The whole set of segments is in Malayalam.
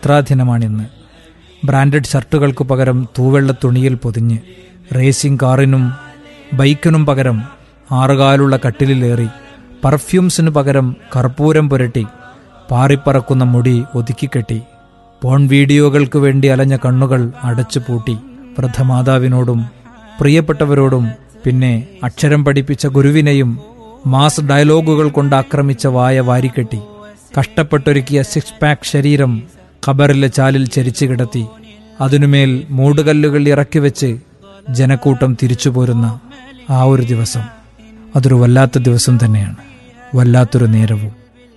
യാത്രാ ദിനമാണിന്ന് ബ്രാൻഡഡ് ഷർട്ടുകൾക്ക് പകരം തൂവെള്ള തുണിയിൽ പൊതിഞ്ഞ് റേസിംഗ് കാറിനും ബൈക്കിനും പകരം ആറുകാലുള്ള കട്ടിലിലേറി പർഫ്യൂംസിനു പകരം കർപ്പൂരം പുരട്ടി പാറിപ്പറക്കുന്ന മുടി ഒതുക്കിക്കെട്ടി പോൺ വീഡിയോകൾക്ക് വേണ്ടി അലഞ്ഞ കണ്ണുകൾ അടച്ചു പൂട്ടി വൃദ്ധമാതാവിനോടും പ്രിയപ്പെട്ടവരോടും പിന്നെ അക്ഷരം പഠിപ്പിച്ച ഗുരുവിനെയും മാസ് ഡയലോഗുകൾ കൊണ്ട് ആക്രമിച്ച വായ വാരിക്കെട്ടി കഷ്ടപ്പെട്ടൊരുക്കിയ സിക്സ് പാക്ക് ശരീരം ഖബറിലെ ചാലിൽ ചരിച്ചു കിടത്തി അതിനുമേൽ മൂടുകല്ലുകൾ ഇറക്കി വെച്ച് ജനക്കൂട്ടം തിരിച്ചു പോരുന്ന ആ ഒരു ദിവസം അതൊരു വല്ലാത്ത ദിവസം തന്നെയാണ് വല്ലാത്തൊരു നേരവും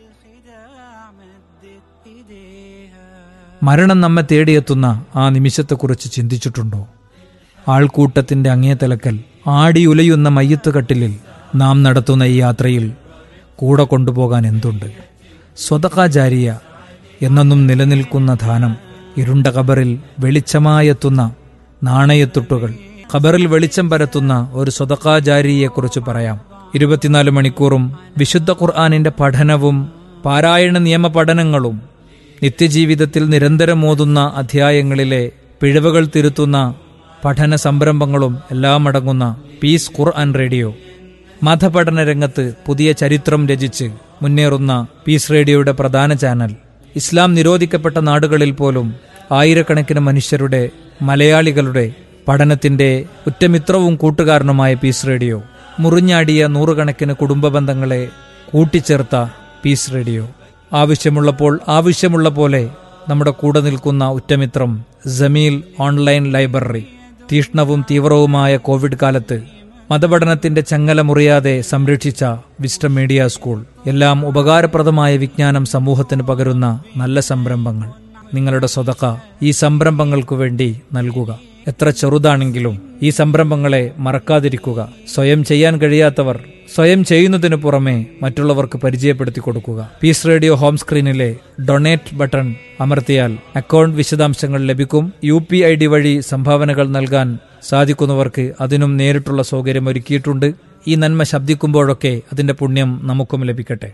മരണം നമ്മെ തേടിയെത്തുന്ന ആ നിമിഷത്തെക്കുറിച്ച് ചിന്തിച്ചിട്ടുണ്ടോ ആൾക്കൂട്ടത്തിന്റെ അങ്ങേ തലക്കൽ ആടിയുലയുന്ന മയ്യത്ത് കട്ടിലിൽ നാം നടത്തുന്ന ഈ യാത്രയിൽ കൂടെ കൊണ്ടുപോകാൻ എന്തുണ്ട് സ്വതകാചാരിയ എന്നെന്നും നിലനിൽക്കുന്ന ധാനം ഇരുണ്ട കബറിൽ വെളിച്ചമായെത്തുന്ന നാണയത്തുട്ടുകൾ ഖബറിൽ വെളിച്ചം പരത്തുന്ന ഒരു സ്വതകാചാരിയെക്കുറിച്ച് പറയാം ഇരുപത്തിനാല് മണിക്കൂറും വിശുദ്ധ ഖുർആാനിന്റെ പഠനവും പാരായണ നിയമ പഠനങ്ങളും നിത്യജീവിതത്തിൽ നിരന്തരം ഓതുന്ന അധ്യായങ്ങളിലെ പിഴവുകൾ തിരുത്തുന്ന പഠന സംരംഭങ്ങളും എല്ലാം അടങ്ങുന്ന പീസ് ഖുർആൻ റേഡിയോ മതപഠന രംഗത്ത് പുതിയ ചരിത്രം രചിച്ച് മുന്നേറുന്ന പീസ് റേഡിയോയുടെ പ്രധാന ചാനൽ ഇസ്ലാം നിരോധിക്കപ്പെട്ട നാടുകളിൽ പോലും ആയിരക്കണക്കിന് മനുഷ്യരുടെ മലയാളികളുടെ പഠനത്തിന്റെ ഉറ്റമിത്രവും കൂട്ടുകാരനുമായ പീസ് റേഡിയോ മുറിഞ്ഞാടിയ നൂറുകണക്കിന് കുടുംബ ബന്ധങ്ങളെ കൂട്ടിച്ചേർത്ത പീസ് റേഡിയോ ആവശ്യമുള്ളപ്പോൾ ആവശ്യമുള്ള പോലെ നമ്മുടെ കൂടെ നിൽക്കുന്ന ഉറ്റമിത്രം ജമീൽ ഓൺലൈൻ ലൈബ്രറി തീഷ്ണവും തീവ്രവുമായ കോവിഡ് കാലത്ത് മതപഠനത്തിന്റെ ചങ്ങല മുറിയാതെ സംരക്ഷിച്ച വിസ്റ്റം മീഡിയ സ്കൂൾ എല്ലാം ഉപകാരപ്രദമായ വിജ്ഞാനം സമൂഹത്തിന് പകരുന്ന നല്ല സംരംഭങ്ങൾ നിങ്ങളുടെ സ്വതക്ക ഈ സംരംഭങ്ങൾക്കു വേണ്ടി നൽകുക എത്ര ചെറുതാണെങ്കിലും ഈ സംരംഭങ്ങളെ മറക്കാതിരിക്കുക സ്വയം ചെയ്യാൻ കഴിയാത്തവർ സ്വയം ചെയ്യുന്നതിനു പുറമെ മറ്റുള്ളവർക്ക് പരിചയപ്പെടുത്തി കൊടുക്കുക പീസ് റേഡിയോ ഹോം സ്ക്രീനിലെ ഡൊണേറ്റ് ബട്ടൺ അമർത്തിയാൽ അക്കൗണ്ട് വിശദാംശങ്ങൾ ലഭിക്കും യു പി ഐ ഡി വഴി സംഭാവനകൾ നൽകാൻ സാധിക്കുന്നവർക്ക് അതിനും നേരിട്ടുള്ള സൗകര്യം ഒരുക്കിയിട്ടുണ്ട് ഈ നന്മ ശബ്ദിക്കുമ്പോഴൊക്കെ അതിന്റെ പുണ്യം നമുക്കും ലഭിക്കട്ടെ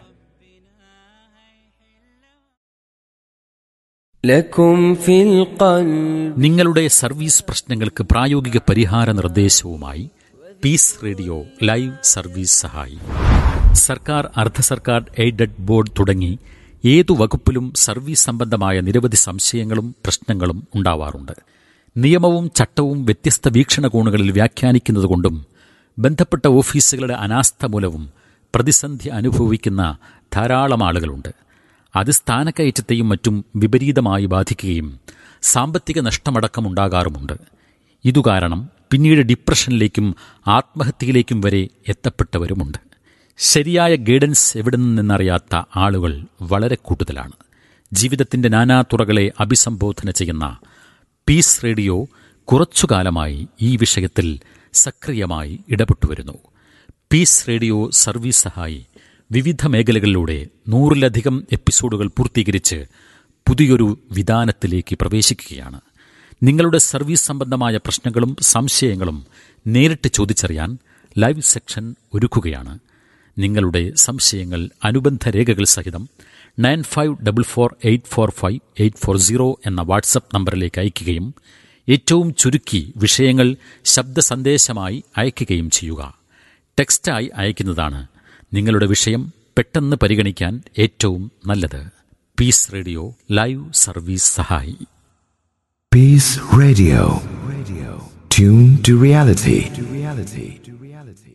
لكم في القلب നിങ്ങളുടെ സർവീസ് പ്രശ്നങ്ങൾക്ക് പ്രായോഗിക പരിഹാര നിർദ്ദേശവുമായി പീസ് റേഡിയോ ലൈവ് സർവീസ് സഹായി സർക്കാർ അർദ്ധ സർക്കാർ എയ്ഡഡ് ബോർഡ് തുടങ്ങി ഏതു വകുപ്പിലും സർവീസ് സംബന്ധമായ നിരവധി സംശയങ്ങളും പ്രശ്നങ്ങളും ഉണ്ടാവാറുണ്ട് നിയമവും ചട്ടവും വ്യത്യസ്ത വീക്ഷണകോണുകളിൽ വ്യാഖ്യാനിക്കുന്നതുകൊണ്ടും ബന്ധപ്പെട്ട ഓഫീസുകളുടെ അനാസ്ഥ മൂലവും പ്രതിസന്ധി അനുഭവിക്കുന്ന ധാരാളം ആളുകളുണ്ട് അത് സ്ഥാനക്കയറ്റത്തെയും മറ്റും വിപരീതമായി ബാധിക്കുകയും സാമ്പത്തിക നഷ്ടമടക്കമുണ്ടാകാറുമുണ്ട് ഇതുകാരണം പിന്നീട് ഡിപ്രഷനിലേക്കും ആത്മഹത്യയിലേക്കും വരെ എത്തപ്പെട്ടവരുമുണ്ട് ശരിയായ ഗൈഡൻസ് എവിടെ നിന്നറിയാത്ത ആളുകൾ വളരെ കൂടുതലാണ് ജീവിതത്തിന്റെ നാനാതുറകളെ അഭിസംബോധന ചെയ്യുന്ന പീസ് റേഡിയോ കുറച്ചുകാലമായി ഈ വിഷയത്തിൽ സക്രിയമായി ഇടപെട്ടുവരുന്നു പീസ് റേഡിയോ സർവീസ് സഹായി വിവിധ മേഖലകളിലൂടെ നൂറിലധികം എപ്പിസോഡുകൾ പൂർത്തീകരിച്ച് പുതിയൊരു വിധാനത്തിലേക്ക് പ്രവേശിക്കുകയാണ് നിങ്ങളുടെ സർവീസ് സംബന്ധമായ പ്രശ്നങ്ങളും സംശയങ്ങളും നേരിട്ട് ചോദിച്ചറിയാൻ ലൈവ് സെക്ഷൻ ഒരുക്കുകയാണ് നിങ്ങളുടെ സംശയങ്ങൾ അനുബന്ധ രേഖകൾ സഹിതം nine five double four eight four five eight four zero എന്ന വാട്സപ്പ് നമ്പറിലേക്ക് അയയ്ക്കുകയും ഏറ്റവും ചുരുക്കി വിഷയങ്ങൾ ശബ്ദ സന്ദേശമായി അയയ്ക്കുകയും ചെയ്യുക ടെക്സ്റ്റായി അയക്കുന്നതാണ് നിങ്ങളുടെ വിഷയം പെട്ടെന്ന് പരിഗണിക്കാൻ ഏറ്റവും നല്ലത് പീസ് റേഡിയോ ലൈവ് സർവീസ് സഹായി Peace Radio. Radio. Tune to reality. To reality. To reality.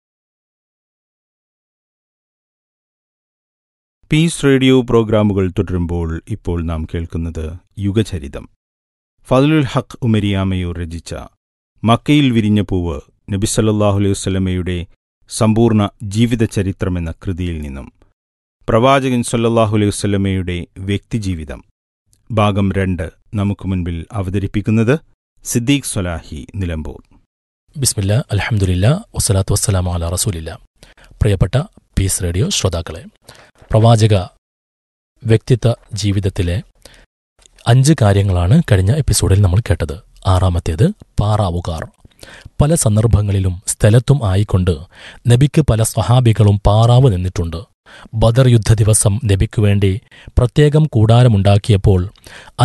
Peace Radio പ്രോഗ്രാമുകൾ തുടരുമ്പോൾ ഇപ്പോൾ നാം കേൾക്കുന്നത് യുഗചരിതം ഫതുലുൽ ഹഖ് ഉമരിയാമയൂർ രചിച്ച മക്കയിൽ വിരിഞ്ഞ പൂവ് നബിസല്ലാഹു അലൈഹി വസ്ലമയുടെ സമ്പൂർണ്ണ ജീവിതചരിത്രമെന്ന കൃതിയിൽ നിന്നും പ്രവാചകൻ സല്ലല്ലാഹു അലൈഹി വസ്ലമയുടെ വ്യക്തിജീവിതം ഭാഗം രണ്ട് നമുക്ക് മുൻപിൽ അവതരിപ്പിക്കുന്നത് സിദ്ദീഖ് സൊലാഹി നിലമ്പൂർ ബിസ്മില്ല അലഹമുല്ല വസ്സലാത്തു വസ്സലാമു അല റസൂലില്ല പ്രിയപ്പെട്ട പീസ് റേഡിയോ ശ്രോതാക്കളെ പ്രവാചക വ്യക്തിത്വ ജീവിതത്തിലെ അഞ്ച് കാര്യങ്ങളാണ് കഴിഞ്ഞ എപ്പിസോഡിൽ നമ്മൾ കേട്ടത് ആറാമത്തേത് പാറാവുകാർ പല സന്ദർഭങ്ങളിലും സ്ഥലത്തും ആയിക്കൊണ്ട് നബിക്ക് പല സ്വഹാബികളും പാറാവ് നിന്നിട്ടുണ്ട് ബദർ യുദ്ധ ദിവസം നബിക്കു വേണ്ടി പ്രത്യേകം കൂടാരമുണ്ടാക്കിയപ്പോൾ